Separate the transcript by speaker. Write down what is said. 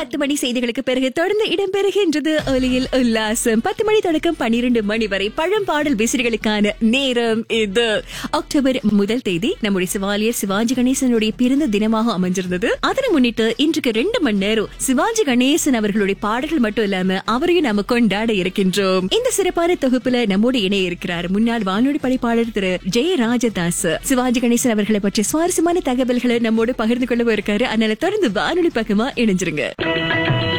Speaker 1: பத்து மணி செய்திகளுக்கு பிறகு தொடர்ந்து இடம்பெறுகின்றது ஒலியில் உல்லாசம் பத்து மணி தொடக்கம் பனிரெண்டு மணி வரை பழம்பாடல் விசிறிகளுக்கான நேரம் இது அக்டோபர் முதல் தேதி நம்முடைய சிவாலியர் சிவாஜி கணேசனுடைய பிறந்த தினமாக அமைஞ்சிருந்தது அதனை முன்னிட்டு இன்றைக்கு ரெண்டு மணி நேரம் சிவாஜி கணேசன் அவர்களுடைய பாடல்கள் மட்டும் இல்லாம அவரையும் நாம கொண்டாட இருக்கின்றோம் இந்த சிறப்பான தொகுப்புல நம்மோடு இணைய இருக்கிறார் முன்னாள் வானொலி படைப்பாளர் திரு ஜெயராஜதாஸ் சிவாஜி கணேசன் அவர்களை பற்றி சுவாரஸ்யமான தகவல்களை நம்மோடு பகிர்ந்து கொள்ளவும் இருக்காரு அதனால தொடர்ந்து வானொலி பக்கமா இணைஞ்சிருங்க